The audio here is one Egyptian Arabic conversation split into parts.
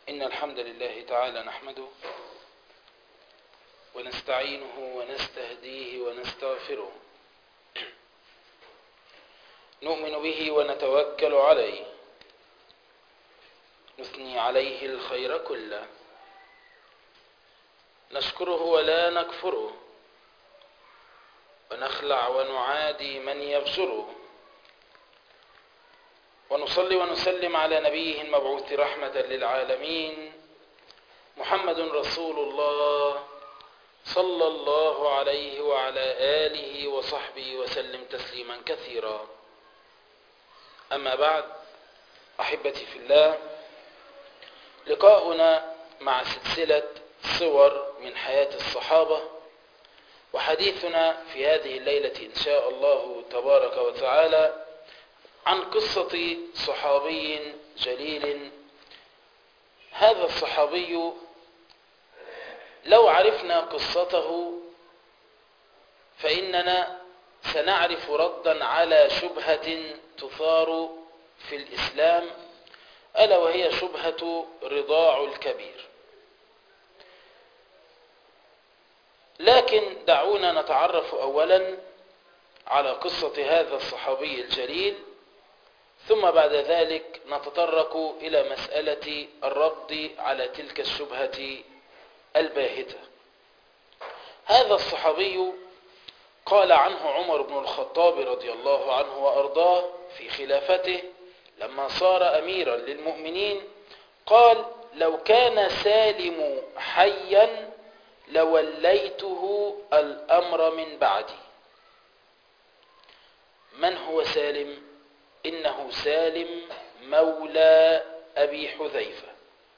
إن الحمد لله تعالى نحمده ونستعينه ونستهديه ونستغفره نؤمن به ونتوكل عليه نثني عليه الخير كله نشكره ولا نكفره ونخلع ونعادي من يفجره ونصلي ونسلم على نبيه المبعوث رحمة للعالمين محمد رسول الله صلى الله عليه وعلى آله وصحبه وسلم تسليما كثيرا أما بعد أحبتي في الله لقاؤنا مع سلسلة صور من حياة الصحابة وحديثنا في هذه الليلة إن شاء الله تبارك وتعالى عن قصة صحابي جليل هذا الصحابي لو عرفنا قصته فإننا سنعرف ردا على شبهة تثار في الإسلام ألا وهي شبهة رضاع الكبير لكن دعونا نتعرف أولا على قصة هذا الصحابي الجليل ثم بعد ذلك نتطرق إلى مسألة الرد على تلك الشبهة الباهتة هذا الصحابي قال عنه عمر بن الخطاب رضي الله عنه وأرضاه في خلافته لما صار أميرا للمؤمنين قال لو كان سالم حيا لوليته الأمر من بعدي من هو سالم؟ إنه سالم مولى أبي حذيفة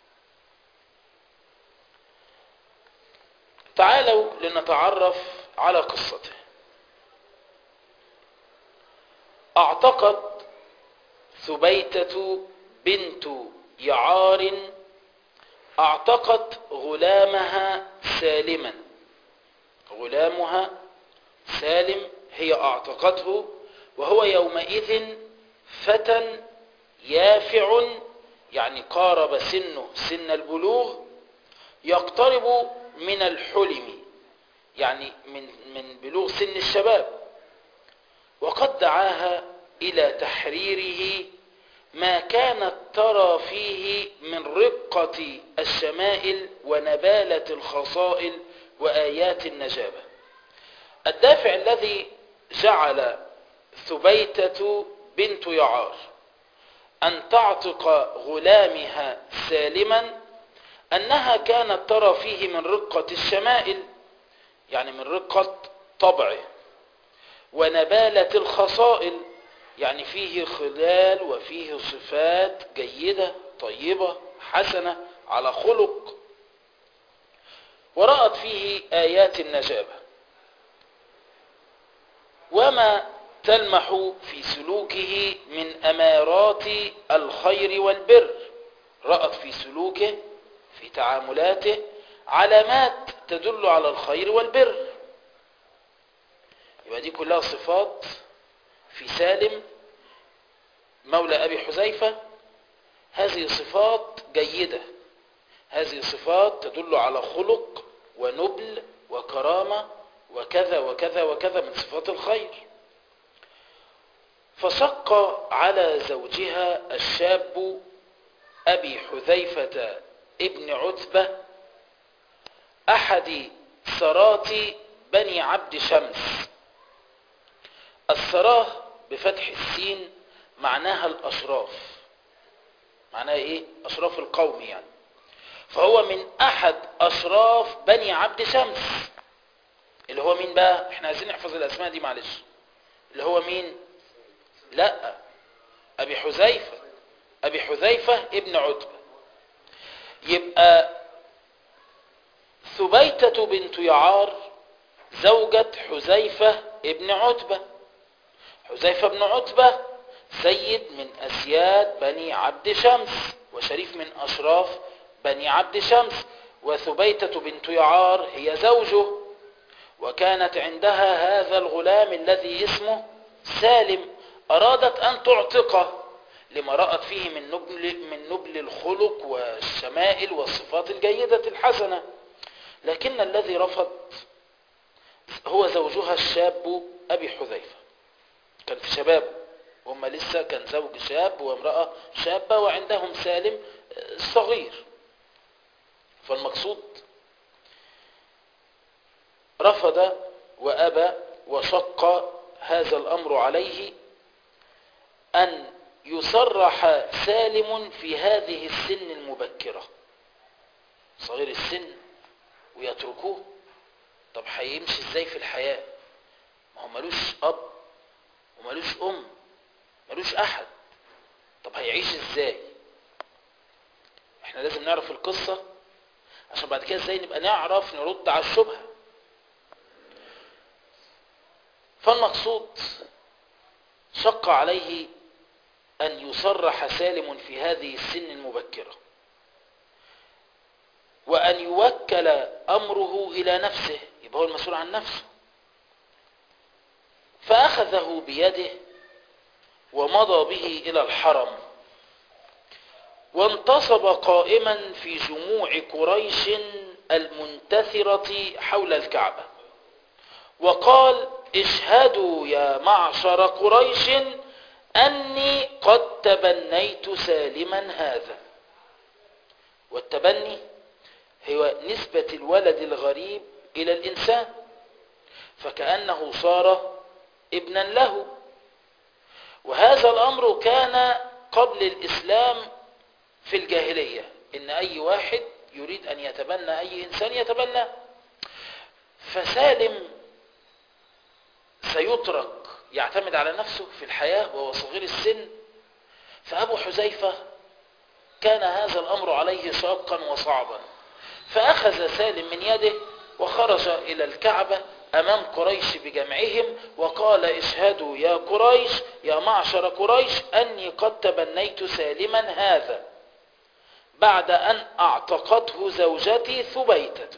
تعالوا لنتعرف على قصته اعتقد ثبيتة بنت يعار اعتقت غلامها سالما غلامها سالم هي اعتقته وهو يومئذ فتى يافع يعني قارب سنه سن البلوغ يقترب من الحلم يعني من من بلوغ سن الشباب وقد دعاها إلى تحريره ما كانت ترى فيه من رقة الشمائل ونبالة الخصائل وآيات النجابة الدافع الذي جعل ثبيتة بنت يعار أن تعتق غلامها سالما أنها كانت ترى فيه من رقة الشمائل يعني من رقة طبعه ونبالة الخصائل يعني فيه خلال وفيه صفات جيدة طيبة حسنة على خلق ورأت فيه آيات النجابة وما تلمح في سلوكه من أمارات الخير والبر رأت في سلوكه في تعاملاته علامات تدل على الخير والبر يبقى دي كلها صفات في سالم مولى أبي حذيفة هذه صفات جيدة هذه صفات تدل على خلق ونبل وكرامة وكذا وكذا وكذا من صفات الخير فشق على زوجها الشاب أبي حذيفة ابن عتبة أحد سرات بني عبد شمس السراه بفتح السين معناها الأشراف معناها إيه؟ أشراف القوم يعني فهو من أحد أشراف بني عبد شمس اللي هو مين بقى؟ احنا عايزين نحفظ الأسماء دي معلش اللي هو مين؟ لا أبي حذيفة أبي حذيفة ابن عتبة يبقى ثبيتة بنت يعار زوجة حذيفة ابن عتبة حذيفة بن عتبة سيد من أسياد بني عبد شمس وشريف من أشراف بني عبد شمس وثبيتة بنت يعار هي زوجه وكانت عندها هذا الغلام الذي اسمه سالم أرادت أن تعتقه لما رأت فيه من نبل, من نبل الخلق والشمائل والصفات الجيدة الحسنة لكن الذي رفض هو زوجها الشاب أبي حذيفة كان في شبابه هم لسه كان زوج شاب وامرأة شابة وعندهم سالم صغير فالمقصود رفض وأبى وشق هذا الأمر عليه أن يصرح سالم في هذه السن المبكرة صغير السن ويتركوه طب هيمشي ازاي في الحياة ما هو ملوش أب وملوش أم ملوش أحد طب هيعيش ازاي احنا لازم نعرف القصة عشان بعد كده ازاي نبقى نعرف نرد على الشبهة فالمقصود شق عليه أن يصرح سالم في هذه السن المبكرة وأن يوكل أمره إلى نفسه يبقى هو المسؤول عن نفسه فأخذه بيده ومضى به إلى الحرم وانتصب قائما في جموع قريش المنتثرة حول الكعبة وقال اشهدوا يا معشر قريش أني قد تبنيت سالما هذا والتبني هو نسبة الولد الغريب إلى الإنسان فكأنه صار ابنا له وهذا الأمر كان قبل الإسلام في الجاهلية إن أي واحد يريد أن يتبنى أي إنسان يتبنى فسالم سيترك يعتمد على نفسه في الحياة وهو صغير السن فأبو حذيفة كان هذا الأمر عليه شاقا وصعبا فأخذ سالم من يده وخرج إلى الكعبة أمام قريش بجمعهم وقال اشهدوا يا قريش يا معشر قريش أني قد تبنيت سالما هذا بعد أن أعتقته زوجتي ثبيتة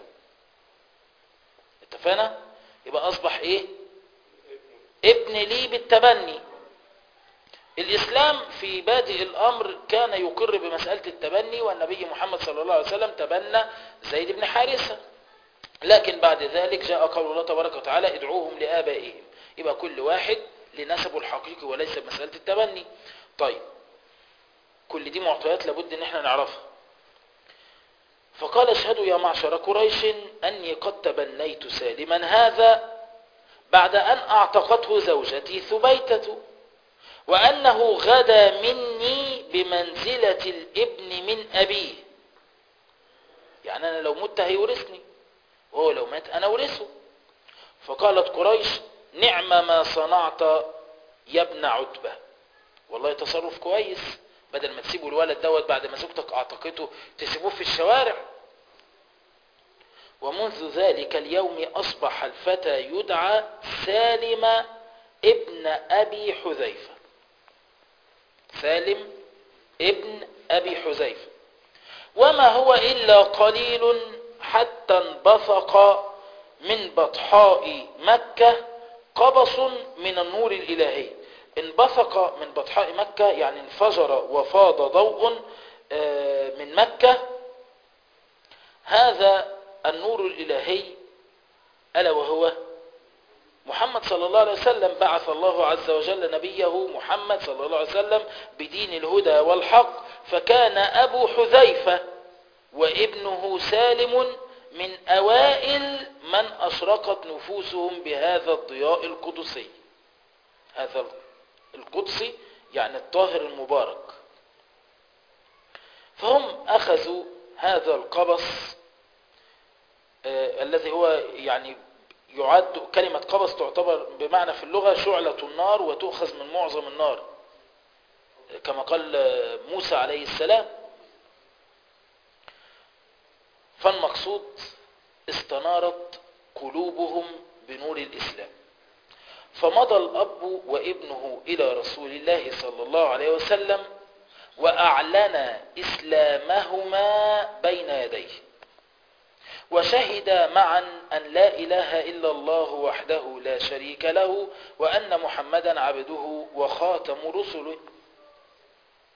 اتفقنا يبقى أصبح إيه ابن لي بالتبني الإسلام في بادئ الأمر كان يقر بمسألة التبني والنبي محمد صلى الله عليه وسلم تبنى زيد بن حارثة لكن بعد ذلك جاء قول الله تبارك وتعالى ادعوهم لآبائهم يبقى كل واحد لنسبه الحقيقي وليس بمسألة التبني طيب كل دي معطيات لابد ان احنا نعرفها فقال اشهدوا يا معشر قريش أني قد تبنيت سالما هذا بعد أن أعتقته زوجتي ثبيتة وأنه غدا مني بمنزلة الابن من أبيه يعني أنا لو مت هيورثني وهو لو مات أنا أورثه فقالت قريش نعم ما صنعت يا ابن عتبة والله تصرف كويس بدل ما تسيبوا الولد دوت بعد ما زوجتك اعتقته تسيبوه في الشوارع ومنذ ذلك اليوم أصبح الفتى يدعى سالم ابن أبي حذيفة سالم ابن أبي حذيفة وما هو إلا قليل حتى انبثق من بطحاء مكة قبص من النور الإلهي انبثق من بطحاء مكة يعني انفجر وفاض ضوء من مكة هذا النور الإلهي ألا وهو محمد صلى الله عليه وسلم بعث الله عز وجل نبيه محمد صلى الله عليه وسلم بدين الهدى والحق فكان أبو حذيفة وابنه سالم من أوائل من أشرقت نفوسهم بهذا الضياء القدسي هذا القدسي يعني الطاهر المبارك فهم أخذوا هذا القبص آه الذي هو يعني يعد كلمة قبص تعتبر بمعنى في اللغة شعلة النار وتؤخذ من معظم النار كما قال موسى عليه السلام فالمقصود استنارت قلوبهم بنور الإسلام فمضى الأب وابنه إلى رسول الله صلى الله عليه وسلم وأعلن إسلامهما بين يديه وشهد معا أن لا إله إلا الله وحده لا شريك له وأن محمدا عبده وخاتم رسله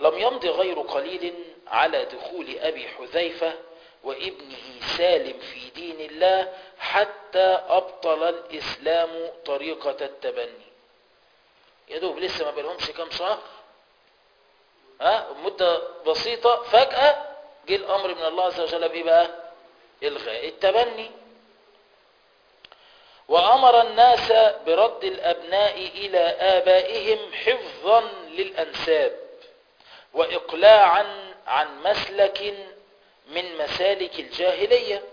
لم يمض غير قليل على دخول أبي حذيفة وابنه سالم في دين الله حتى أبطل الإسلام طريقة التبني يا دوب لسه ما بلهمش كام شهر ها مدة بسيطة فجأة جه الأمر من الله عز وجل بإيه بقى إلغاء التبني وأمر الناس برد الأبناء إلى آبائهم حفظا للأنساب وإقلاعا عن مسلك من مسالك الجاهلية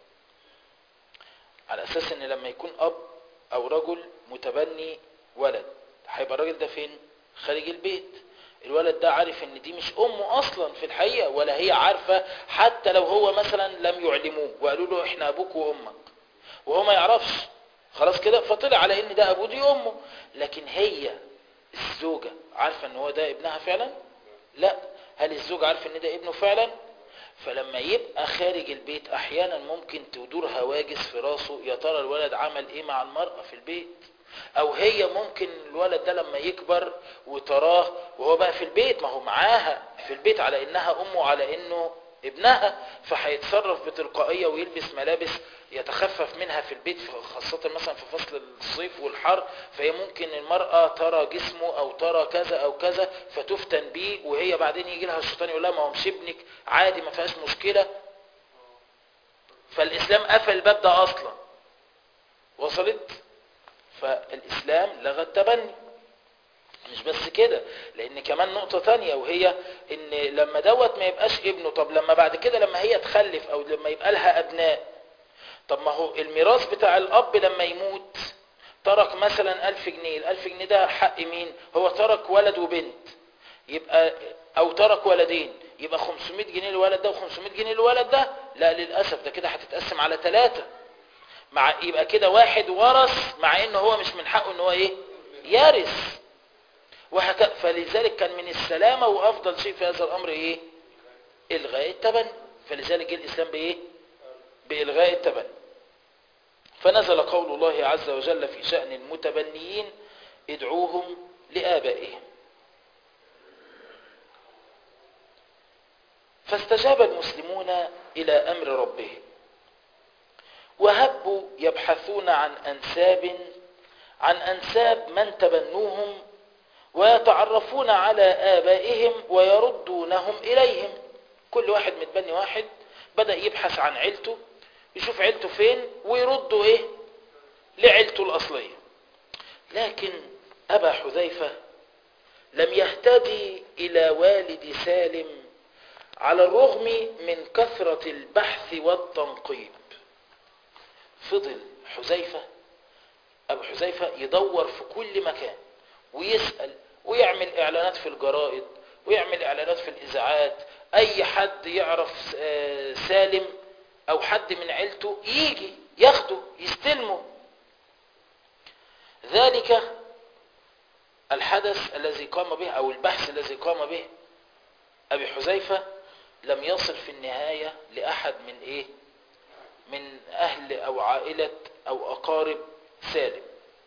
على أساس أن لما يكون أب أو رجل متبني ولد هيبقى الراجل ده فين خارج البيت الولد ده عارف ان دي مش امه اصلا في الحقيقة ولا هي عارفة حتى لو هو مثلا لم يعلموه وقالوا له احنا ابوك وامك وهو ما يعرفش خلاص كده فطلع على ان ده ابوه دي امه لكن هي الزوجة عارفة ان هو ده ابنها فعلا لا هل الزوج عارف ان ده ابنه فعلا فلما يبقى خارج البيت احيانا ممكن تدور هواجس في راسه يا ترى الولد عمل ايه مع المرأة في البيت او هي ممكن الولد ده لما يكبر وتراه وهو بقى في البيت ما هو معاها في البيت على انها امه على انه ابنها فهيتصرف بتلقائية ويلبس ملابس يتخفف منها في البيت خاصة مثلا في فصل الصيف والحر فهي ممكن المرأة ترى جسمه او ترى كذا او كذا فتفتن بيه وهي بعدين يجي لها الشيطان يقول لها ما هو مش ابنك عادي ما فيهاش مشكلة فالاسلام قفل الباب ده اصلا وصلت فالاسلام لغى التبني مش بس كده لان كمان نقطة تانية وهي ان لما دوت ما يبقاش ابنه طب لما بعد كده لما هي تخلف او لما يبقى لها ابناء طب ما هو الميراث بتاع الاب لما يموت ترك مثلا الف جنيه الالف جنيه ده حق مين هو ترك ولد وبنت يبقى او ترك ولدين يبقى 500 جنيه للولد ده و500 جنيه للولد ده لا للاسف ده كده هتتقسم على ثلاثة مع يبقى كده واحد ورث مع انه هو مش من حقه ان هو ايه يرث وهكذا فلذلك كان من السلامة وافضل شيء في هذا الامر ايه الغاء التبني فلذلك جه الاسلام بايه بالغاء التبني فنزل قول الله عز وجل في شأن المتبنيين ادعوهم لآبائهم فاستجاب المسلمون إلى أمر ربهم وهبوا يبحثون عن أنساب عن أنساب من تبنوهم ويتعرفون على آبائهم ويردونهم إليهم كل واحد متبني واحد بدأ يبحث عن عيلته يشوف عيلته فين ويردوا إيه لعيلته الأصلية لكن أبا حذيفة لم يهتدي إلى والد سالم على الرغم من كثرة البحث والتنقيب فضل حذيفة أبو حذيفة يدور في كل مكان ويسأل ويعمل إعلانات في الجرائد ويعمل إعلانات في الإذاعات أي حد يعرف سالم أو حد من عيلته يجي ياخده يستلمه ذلك الحدث الذي قام به أو البحث الذي قام به أبي حذيفة لم يصل في النهاية لأحد من إيه من أهل أو عائلة أو أقارب سالم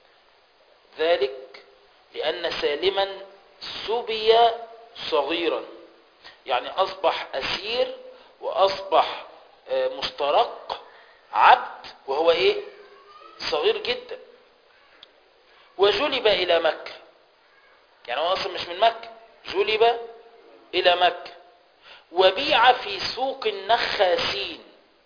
ذلك لأن سالما سبي صغيرا يعني أصبح أسير وأصبح مسترق عبد وهو إيه صغير جدا وجلب إلى مكة يعني هو أصلا مش من مكة جلب إلى مكة وبيع في سوق النخاسين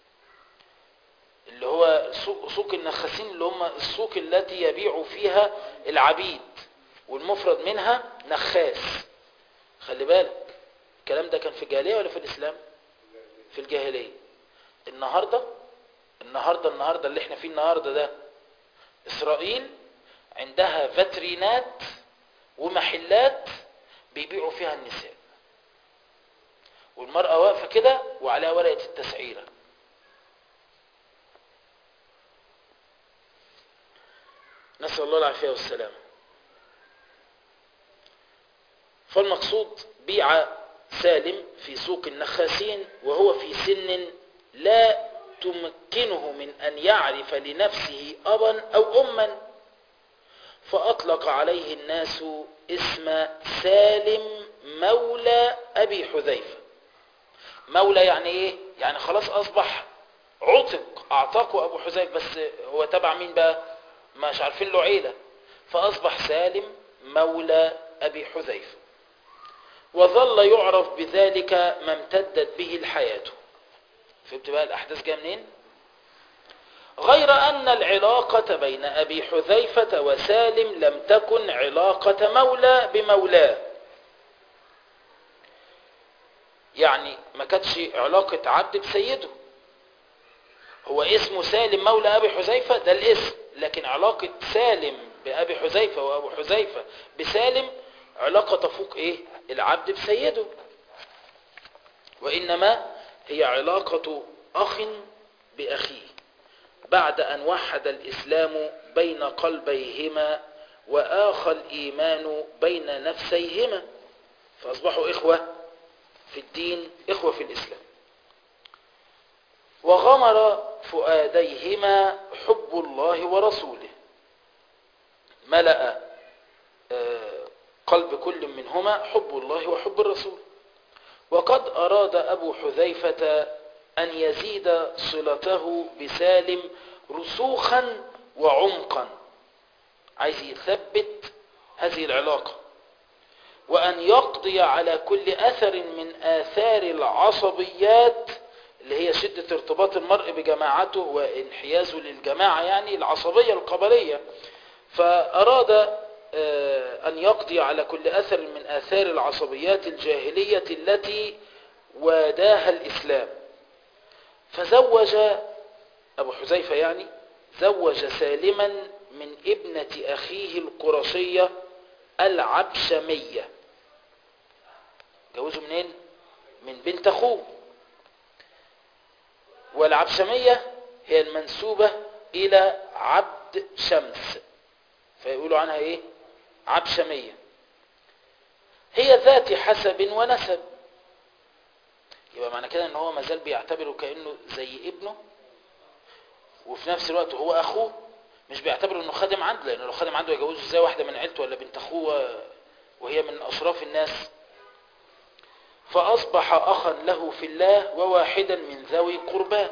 اللي هو سوق النخاسين اللي هم السوق التي يبيع فيها العبيد والمفرد منها نخاس خلي بالك الكلام ده كان في الجاهلية ولا في الإسلام في الجاهلية النهاردة النهاردة النهاردة اللي احنا فيه النهاردة ده إسرائيل عندها فاترينات ومحلات بيبيعوا فيها النساء والمرأة واقفة كده وعليها ورقة التسعيرة نسأل الله العافية والسلامة فالمقصود بيع سالم في سوق النخاسين وهو في سن لا تمكنه من أن يعرف لنفسه أبا أو أما فأطلق عليه الناس اسم سالم مولى أبي حذيفة مولى يعني إيه؟ يعني خلاص أصبح عتق أعتقه أبو حذيفة بس هو تبع مين بقى؟ مش عارفين له عيلة فأصبح سالم مولى أبي حذيفة وظل يعرف بذلك ما امتدت به الحياة فهمت بقى الأحداث جايه منين؟ غير أن العلاقة بين أبي حذيفة وسالم لم تكن علاقة مولى بمولاه يعني ما كانتش علاقة عبد بسيده هو اسمه سالم مولى أبي حذيفة ده الاسم لكن علاقة سالم بأبي حذيفة وأبو حذيفة بسالم علاقة تفوق إيه العبد بسيده وإنما هي علاقة أخ بأخيه بعد أن وحد الإسلام بين قلبيهما وآخى الإيمان بين نفسيهما فأصبحوا إخوة في الدين إخوة في الإسلام وغمر فؤاديهما حب الله ورسوله ملأ قلب كل منهما حب الله وحب الرسول وقد أراد أبو حذيفة أن يزيد صلته بسالم رسوخا وعمقا عايز يثبت هذه العلاقة وأن يقضي على كل أثر من آثار العصبيات اللي هي شدة ارتباط المرء بجماعته وانحيازه للجماعة يعني العصبية القبلية فأراد أن يقضي على كل أثر من آثار العصبيات الجاهلية التي واداها الإسلام فزوج أبو حذيفة يعني زوج سالما من ابنة أخيه القرشية العبشمية جوزه منين؟ من بنت أخوه والعبشمية هي المنسوبة إلى عبد شمس فيقولوا عنها إيه؟ عبشمية هي ذات حسب ونسب يبقى معنى كده ان هو مازال بيعتبره كانه زي ابنه وفي نفس الوقت هو اخوه مش بيعتبره انه خادم عنده لانه لو خادم عنده يجوزه ازاي واحده من عيلته ولا بنت اخوه وهي من اشراف الناس فاصبح اخا له في الله وواحدا من ذوي قرباه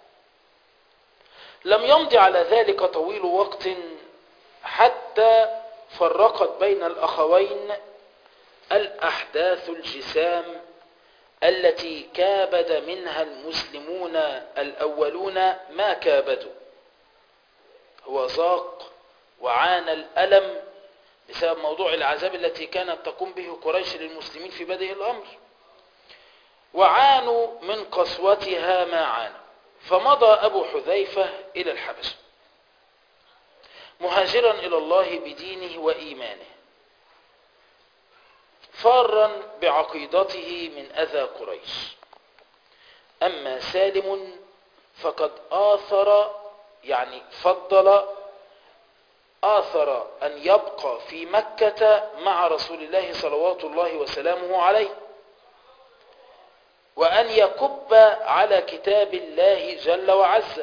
لم يمض على ذلك طويل وقت حتى فرقت بين الاخوين الاحداث الجسام التي كابد منها المسلمون الأولون ما كابدوا هو ذاق وعانى الألم بسبب موضوع العذاب التي كانت تقوم به قريش للمسلمين في بدء الأمر وعانوا من قسوتها ما عانوا فمضى أبو حذيفة إلى الحبشة مهاجرا إلى الله بدينه وإيمانه فارا بعقيدته من أذى قريش أما سالم فقد آثر يعني فضل آثر أن يبقى في مكة مع رسول الله صلوات الله وسلامه عليه وأن يكب على كتاب الله جل وعز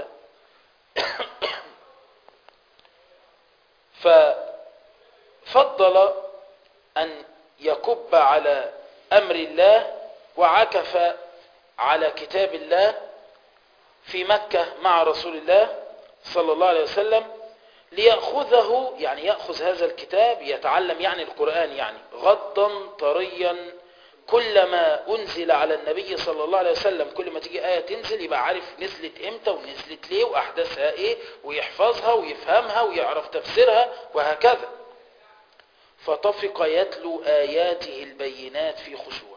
ففضل أن يكب على أمر الله وعكف على كتاب الله في مكة مع رسول الله صلى الله عليه وسلم ليأخذه يعني يأخذ هذا الكتاب يتعلم يعني القرآن يعني غضا طريا كلما أنزل على النبي صلى الله عليه وسلم كل ما تيجي آية تنزل يبقى عارف نزلت إمتى ونزلت ليه وأحداثها إيه ويحفظها ويفهمها ويعرف تفسيرها وهكذا فطفق يتلو آياته البينات في خشوع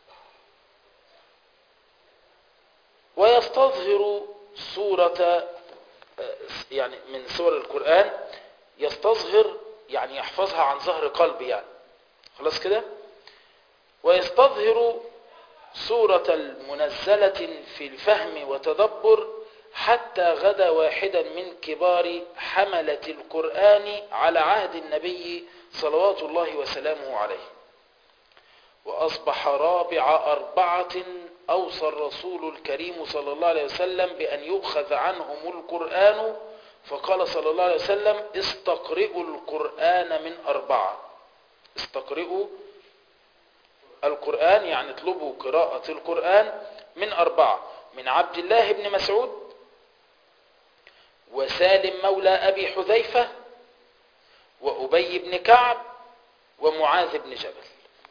ويستظهر سورة يعني من سور القرآن يستظهر يعني يحفظها عن ظهر قلب يعني خلاص كده ويستظهر سورة المنزلة في الفهم وتدبر حتى غدا واحدا من كبار حملة القرآن على عهد النبي صلوات الله وسلامه عليه وأصبح رابع أربعة أوصى الرسول الكريم صلى الله عليه وسلم بأن يؤخذ عنهم القرآن فقال صلى الله عليه وسلم استقرئوا القرآن من أربعة استقرئوا القرآن يعني اطلبوا قراءة القرآن من أربعة من عبد الله بن مسعود وسالم مولى أبي حذيفة وأبي بن كعب ومعاذ بن جبل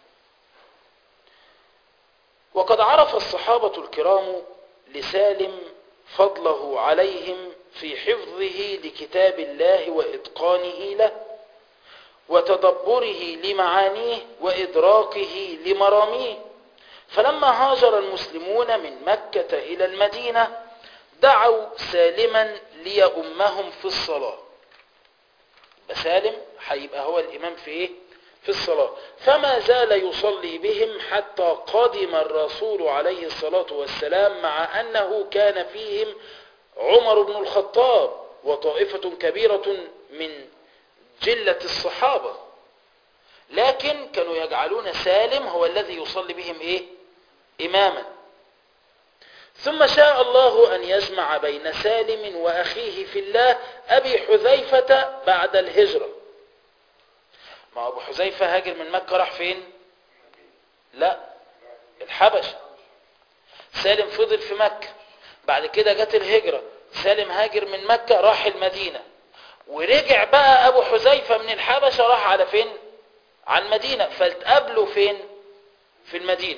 وقد عرف الصحابة الكرام لسالم فضله عليهم في حفظه لكتاب الله وإتقانه له وتدبره لمعانيه وإدراكه لمراميه فلما هاجر المسلمون من مكة إلى المدينة دعوا سالما ليؤمهم في الصلاة سالم هيبقى هو الإمام في إيه؟ في الصلاة فما زال يصلي بهم حتى قدم الرسول عليه الصلاة والسلام مع أنه كان فيهم عمر بن الخطاب وطائفة كبيرة من جلة الصحابة لكن كانوا يجعلون سالم هو الذي يصلي بهم إيه؟ إماما ثم شاء الله أن يجمع بين سالم وأخيه في الله أبي حذيفة بعد الهجرة ما أبو حذيفة هاجر من مكة راح فين لا الحبشة سالم فضل في مكة بعد كده جت الهجرة سالم هاجر من مكة راح المدينة ورجع بقى أبو حذيفة من الحبشة راح على فين على المدينة فالتقابلوا فين في المدينة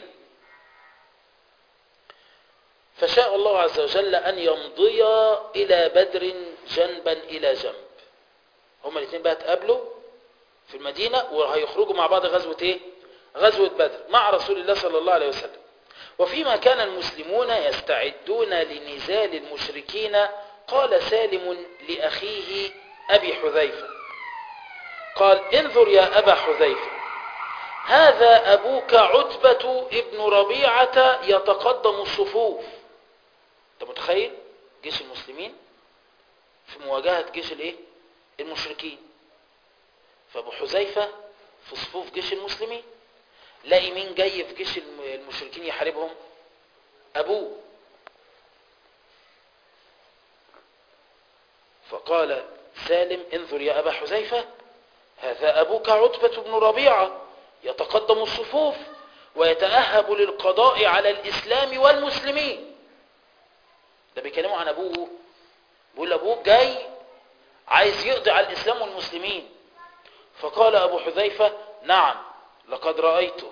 فشاء الله عز وجل أن يمضيا إلى بدر جنبا إلى جنب هما الاثنين بقى اتقابلوا في المدينة وهيخرجوا مع بعض غزوة ايه غزوة بدر مع رسول الله صلى الله عليه وسلم وفيما كان المسلمون يستعدون لنزال المشركين قال سالم لأخيه أبي حذيفة قال انظر يا أبا حذيفة هذا أبوك عتبة ابن ربيعة يتقدم الصفوف انت متخيل جيش المسلمين في مواجهة جيش الايه المشركين فابو حذيفة في صفوف جيش المسلمين لاقي مين جاي في جيش المشركين يحاربهم ابوه فقال سالم انظر يا ابا حذيفة هذا ابوك عتبة بن ربيعة يتقدم الصفوف ويتأهب للقضاء على الاسلام والمسلمين ده بيكلموا عن ابوه بيقول ابوه جاي عايز يقضي على الاسلام والمسلمين فقال ابو حذيفة نعم لقد رأيته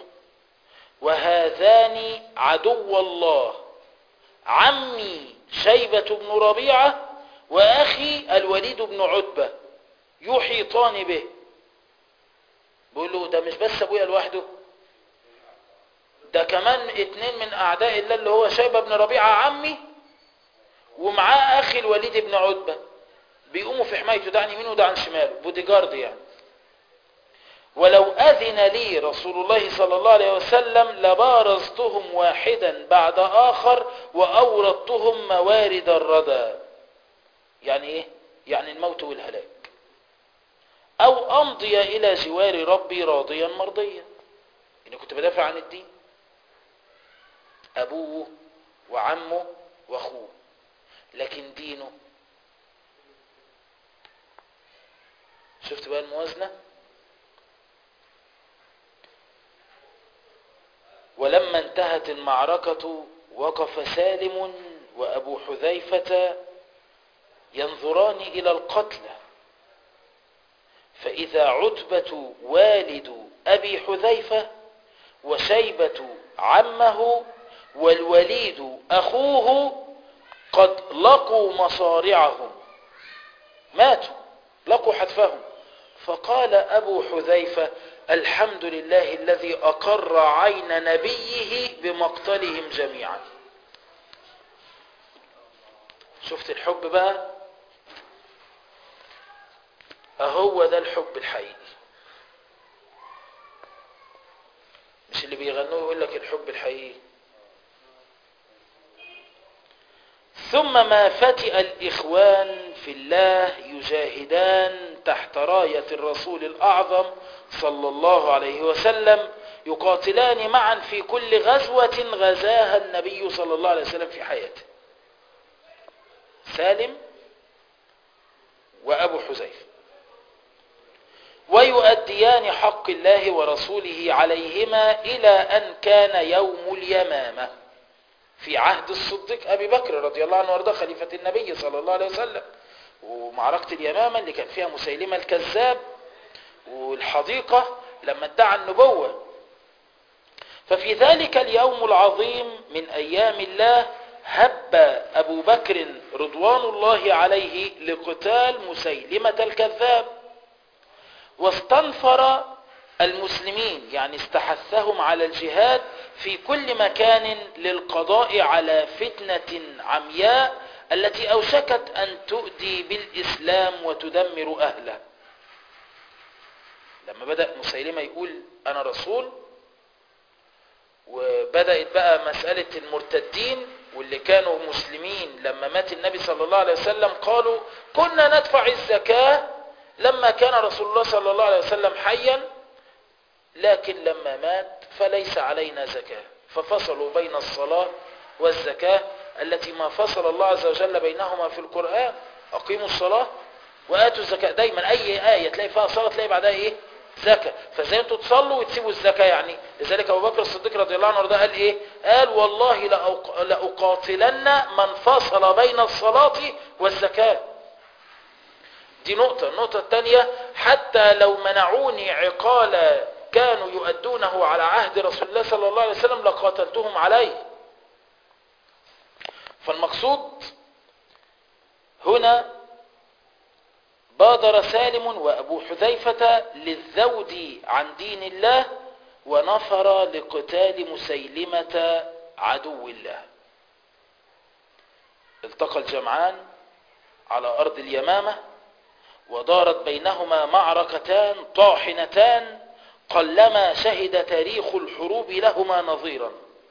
وهذان عدو الله عمي شيبة بن ربيعة واخي الوليد بن عتبة يحيطان به بيقول له ده مش بس ابويا لوحده ده كمان اتنين من اعداء الله اللي هو شيبة بن ربيعة عمي ومعاه اخي الوليد بن عتبة بيقوموا في حمايته ده عن يمينه وده عن شماله بودي جارد يعني ولو أذن لي رسول الله صلى الله عليه وسلم لبارزتهم واحدا بعد آخر وأوردتهم موارد الردى يعني إيه؟ يعني الموت والهلاك أو أمضي إلى جوار ربي راضيا مرضيا إني كنت بدافع عن الدين أبوه وعمه وأخوه لكن دينه شفت بقى الموازنة ولما انتهت المعركة وقف سالم وأبو حذيفة ينظران إلى القتلى فإذا عتبة والد أبي حذيفة وشيبة عمه والوليد أخوه قد لقوا مصارعهم ماتوا لقوا حتفهم فقال أبو حذيفة الحمد لله الذي أقر عين نبيه بمقتلهم جميعا شفت الحب بقى أهو ده الحب الحقيقي مش اللي بيغنوه يقول لك الحب الحقيقي ثم ما فتئ الإخوان في الله يجاهدان تحت راية الرسول الأعظم صلى الله عليه وسلم يقاتلان معا في كل غزوة غزاها النبي صلى الله عليه وسلم في حياته سالم وأبو حذيفة ويؤديان حق الله ورسوله عليهما إلى أن كان يوم اليمامة في عهد الصديق أبي بكر رضي الله عنه وارضاه خليفة النبي صلى الله عليه وسلم ومعركة اليمامة اللي كان فيها مسيلمة الكذاب والحديقة لما ادعى النبوة ففي ذلك اليوم العظيم من أيام الله هب أبو بكر رضوان الله عليه لقتال مسيلمة الكذاب واستنفر المسلمين يعني استحثهم على الجهاد في كل مكان للقضاء على فتنة عمياء التي أوشكت أن تؤدي بالإسلام وتدمر أهله لما بدأ مسيلمة يقول أنا رسول وبدأت بقى مسألة المرتدين واللي كانوا مسلمين لما مات النبي صلى الله عليه وسلم قالوا كنا ندفع الزكاة لما كان رسول الله صلى الله عليه وسلم حيا لكن لما مات فليس علينا زكاة ففصلوا بين الصلاة والزكاة التي ما فصل الله عز وجل بينهما في القرآن أقيموا الصلاة وآتوا الزكاة دايما أي آية تلاقي فيها صلاة تلاقي بعدها إيه زكاة فازاي انتوا تصلوا وتسيبوا الزكاة يعني لذلك أبو بكر الصديق رضي الله عنه وارضاه قال إيه قال والله لأق... لأقاتلن من فصل بين الصلاة والزكاة دي نقطة النقطة الثانية حتى لو منعوني عقال كانوا يؤدونه على عهد رسول الله صلى الله عليه وسلم لقاتلتهم عليه فالمقصود هنا بادر سالم وأبو حذيفة للذود عن دين الله ونفر لقتال مسيلمة عدو الله التقى الجمعان على أرض اليمامة ودارت بينهما معركتان طاحنتان قلما شهد تاريخ الحروب لهما نظيرا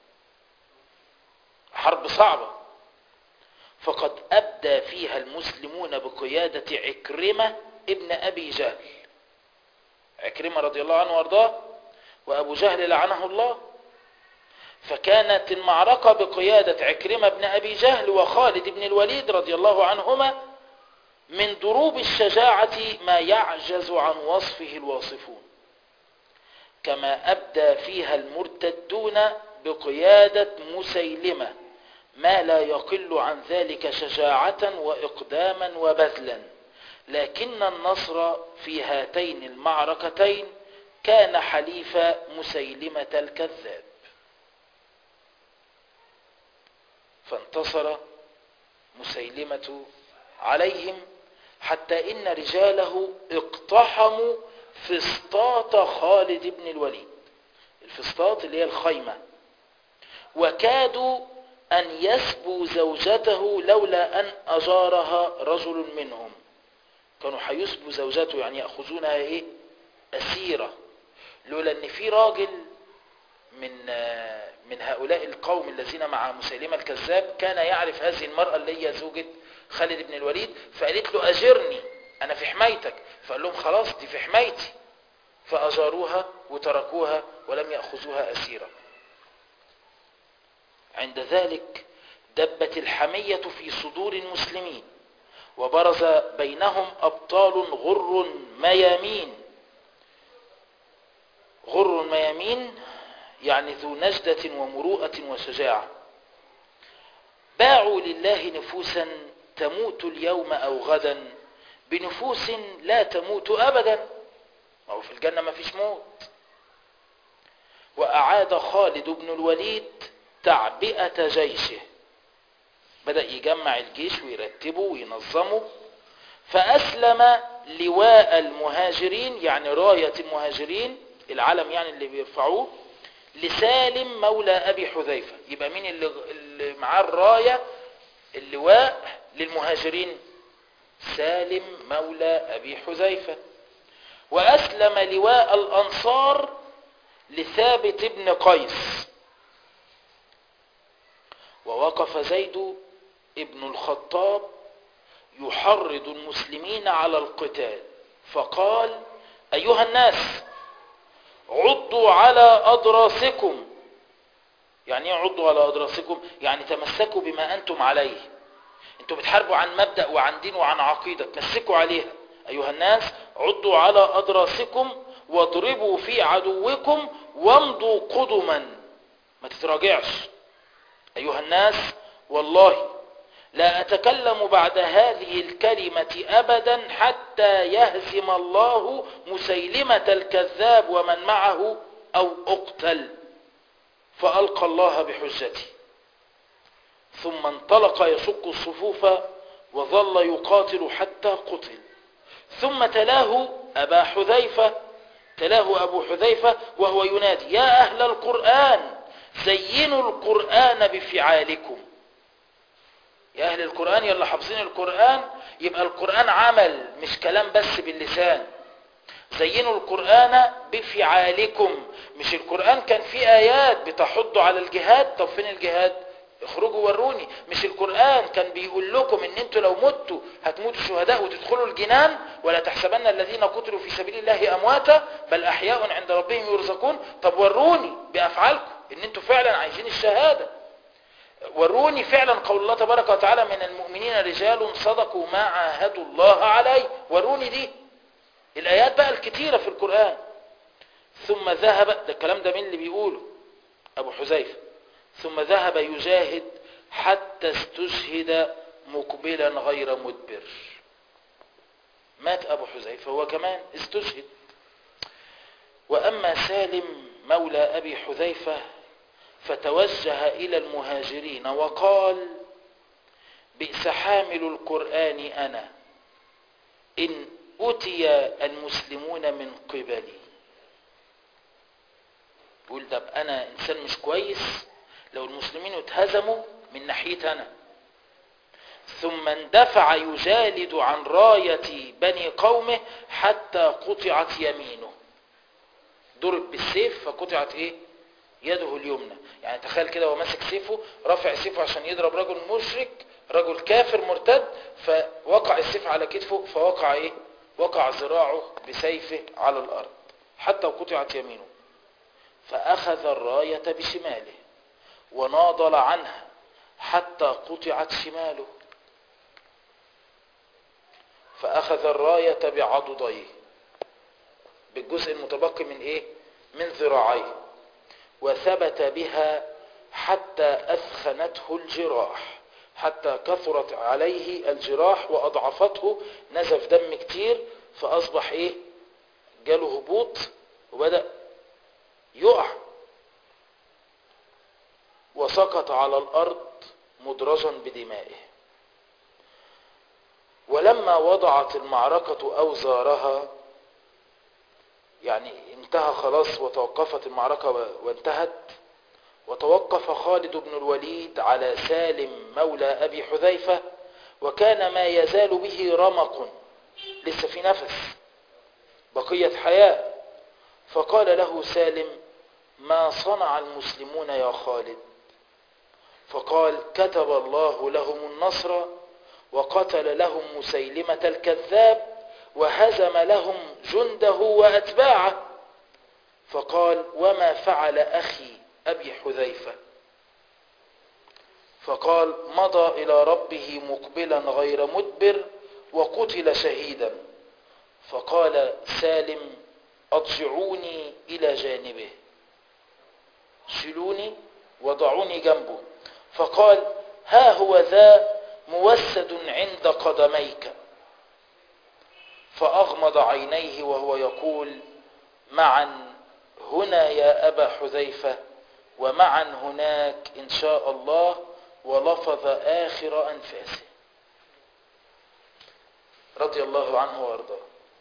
حرب صعبة فقد أبدى فيها المسلمون بقيادة عكرمة ابن أبي جهل عكرمة رضي الله عنه وارضاه وأبو جهل لعنه الله فكانت المعركة بقيادة عكرمة بن أبي جهل وخالد بن الوليد رضي الله عنهما من دروب الشجاعة ما يعجز عن وصفه الواصفون كما أبدى فيها المرتدون بقيادة مسيلمة ما لا يقل عن ذلك شجاعة وإقداما وبذلا لكن النصر في هاتين المعركتين كان حليف مسيلمة الكذاب فانتصر مسيلمة عليهم حتى إن رجاله اقتحموا فسطاط خالد بن الوليد الفسطاط اللي هي الخيمة وكادوا أن يسبوا زوجته لولا أن أجارها رجل منهم كانوا هيسبوا زوجته يعني يأخذونها إيه أسيرة لولا أن في راجل من من هؤلاء القوم الذين مع مسيلمة الكذاب كان يعرف هذه المرأة اللي هي زوجة خالد بن الوليد فقالت له أجرني أنا في حمايتك فقال لهم خلاص دي في حمايتي فأجاروها وتركوها ولم يأخذوها أسيرة عند ذلك دبت الحمية في صدور المسلمين وبرز بينهم أبطال غر ميامين غر ميامين يعني ذو نجدة ومروءة وشجاعة باعوا لله نفوسا تموت اليوم أو غدا بنفوس لا تموت أبدا ما هو في الجنة ما فيش موت وأعاد خالد بن الوليد تعبئة جيشه بدأ يجمع الجيش ويرتبه وينظمه فأسلم لواء المهاجرين يعني راية المهاجرين العلم يعني اللي بيرفعوه لسالم مولى أبي حذيفة يبقى مين اللي, اللي معاه الراية اللواء للمهاجرين سالم مولى أبي حذيفة وأسلم لواء الأنصار لثابت بن قيس ووقف زيد ابن الخطاب يحرض المسلمين على القتال فقال أيها الناس عضوا على أضراسكم يعني ايه عضوا على أضراسكم يعني تمسكوا بما أنتم عليه انتوا بتحاربوا عن مبدأ وعن دين وعن عقيدة تمسكوا عليها أيها الناس عضوا على أضراسكم واضربوا في عدوكم وامضوا قدما ما تتراجعش أيها الناس والله لا أتكلم بعد هذه الكلمة أبدا حتى يهزم الله مسيلمة الكذاب ومن معه أو أقتل فألقى الله بحجتي ثم انطلق يشق الصفوف وظل يقاتل حتى قتل ثم تلاه أبا حذيفة تلاه أبو حذيفة وهو ينادي يا أهل القرآن زينوا القرآن بفعالكم يا أهل القرآن يلا حافظين القرآن يبقى القرآن عمل مش كلام بس باللسان زينوا القرآن بفعالكم مش القرآن كان فيه آيات بتحض على الجهاد طب فين الجهاد اخرجوا وروني مش القرآن كان بيقول لكم ان انتوا لو متوا هتموتوا شهداء وتدخلوا الجنان ولا تحسبن الذين قتلوا في سبيل الله امواتا بل احياء عند ربهم يرزقون طب وروني بافعالكم ان انتوا فعلا عايزين الشهادة وروني فعلا قول الله تبارك وتعالى من المؤمنين رجال صدقوا ما عاهدوا الله عليه وروني دي الايات بقى الكتيرة في القرآن ثم ذهب ده الكلام ده مين اللي بيقوله ابو حذيفه ثم ذهب يجاهد حتى استشهد مقبلا غير مدبر مات أبو حذيفة هو كمان استشهد وأما سالم مولى أبي حذيفة فتوجه إلى المهاجرين وقال بئس حامل القرآن أنا إن أتي المسلمون من قبلي يقول ده أنا إنسان مش كويس لو المسلمين اتهزموا من ناحيتي أنا ثم اندفع يجالد عن راية بني قومه حتى قطعت يمينه ضرب بالسيف فقطعت ايه يده اليمنى يعني تخيل كده هو ماسك سيفه رافع سيفه عشان يضرب رجل مشرك رجل كافر مرتد فوقع السيف على كتفه فوقع ايه وقع ذراعه بسيفه على الارض حتى قطعت يمينه فاخذ الراية بشماله وناضل عنها حتى قطعت شماله فأخذ الراية بعضديه بالجزء المتبقي من إيه؟ من ذراعيه وثبت بها حتى أثخنته الجراح حتى كثرت عليه الجراح وأضعفته نزف دم كتير فأصبح إيه؟ جاله هبوط وبدأ يقع وسقط على الأرض مدرجا بدمائه ولما وضعت المعركة أوزارها يعني انتهى خلاص وتوقفت المعركة وانتهت وتوقف خالد بن الوليد على سالم مولى أبي حذيفة وكان ما يزال به رمق لسه في نفس بقية حياة فقال له سالم ما صنع المسلمون يا خالد فقال كتب الله لهم النصر وقتل لهم مسيلمة الكذاب وهزم لهم جنده وأتباعه فقال وما فعل أخي أبي حذيفة فقال مضى إلى ربه مقبلا غير مدبر وقتل شهيدا فقال سالم أضجعوني إلى جانبه شلوني وضعوني جنبه فقال ها هو ذا موسد عند قدميك فأغمض عينيه وهو يقول معا هنا يا أبا حذيفة ومعا هناك إن شاء الله ولفظ آخر أنفاسه رضي الله عنه وارضاه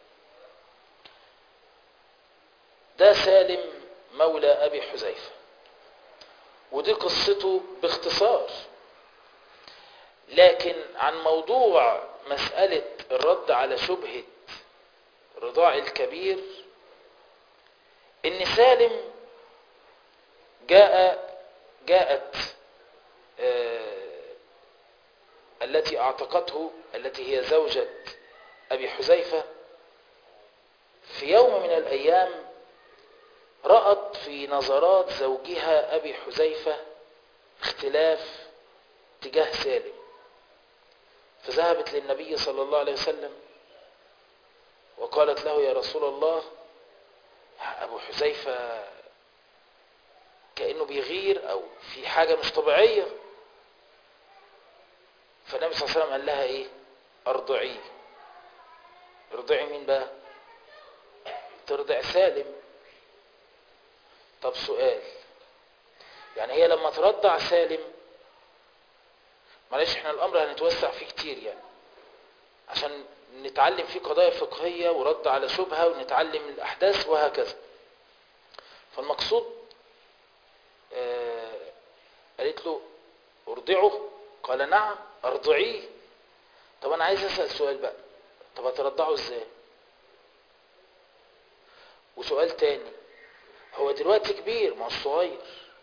ده سالم مولى أبي حذيفة ودي قصته باختصار لكن عن موضوع مسألة الرد على شبهة رضاع الكبير ان سالم جاء جاءت آه التي اعتقته التي هي زوجة ابي حذيفة في يوم من الايام رأت في نظرات زوجها ابي حذيفة اختلاف تجاه سالم فذهبت للنبي صلى الله عليه وسلم وقالت له يا رسول الله أبو حذيفة كأنه بيغير أو في حاجة مش طبيعية فالنبي صلى الله عليه وسلم قال لها إيه أرضعيه ارضعي مين بقى ترضع سالم طب سؤال يعني هي لما ترضع سالم معلش احنا الامر هنتوسع فيه كتير يعني عشان نتعلم فيه قضايا فقهية ورد على شبهة ونتعلم الأحداث وهكذا فالمقصود آه قالت له ارضعه قال نعم ارضعيه طب انا عايز اسأل سؤال بقى طب هترضعه ازاي وسؤال تاني هو دلوقتي كبير ما هو صغير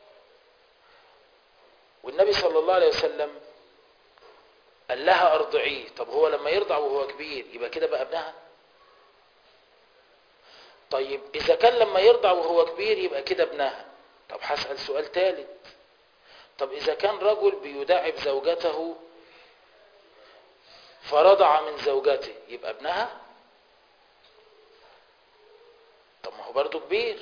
والنبي صلى الله عليه وسلم قال لها ارضعيه طب هو لما يرضع وهو كبير يبقى كده بقى ابنها طيب اذا كان لما يرضع وهو كبير يبقى كده ابنها طب هسأل سؤال ثالث طب اذا كان رجل بيداعب زوجته فرضع من زوجته يبقى ابنها طب ما هو برضه كبير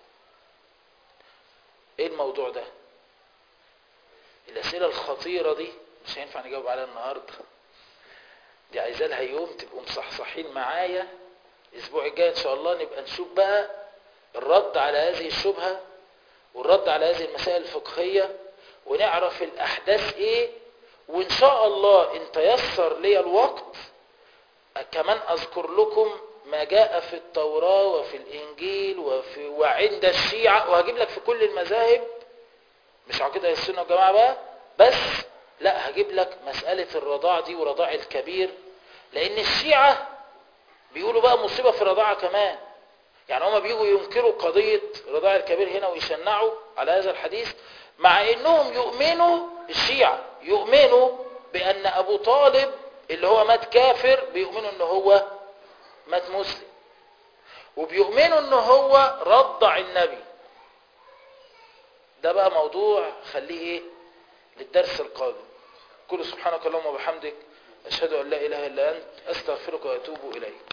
ايه الموضوع ده الاسئله الخطيره دي مش هينفع نجاوب عليها النهارده دي عايزه لها يوم تبقوا مصحصحين معايا الاسبوع الجاي ان شاء الله نبقى نشوف بقى الرد على هذه الشبهه والرد على هذه المسائل الفقهيه ونعرف الاحداث ايه وان شاء الله ان تيسر لي الوقت كمان اذكر لكم ما جاء في التوراة وفي الانجيل وفي وعند الشيعة وهجيب لك في كل المذاهب مش عقيدة السنة والجماعة بقى بس لا هجيب لك مسألة الرضاعة دي ورضاع الكبير لان الشيعة بيقولوا بقى مصيبة في الرضاعة كمان يعني هما بيجوا ينكروا قضية رضاع الكبير هنا ويشنعوا على هذا الحديث مع انهم يؤمنوا الشيعة يؤمنوا بان ابو طالب اللي هو مات كافر بيؤمنوا ان هو مات مسلم وبيؤمنوا ان هو رضع النبي ده بقى موضوع خليه ايه للدرس القادم كل سبحانك اللهم وبحمدك اشهد ان لا اله الا انت استغفرك واتوب اليك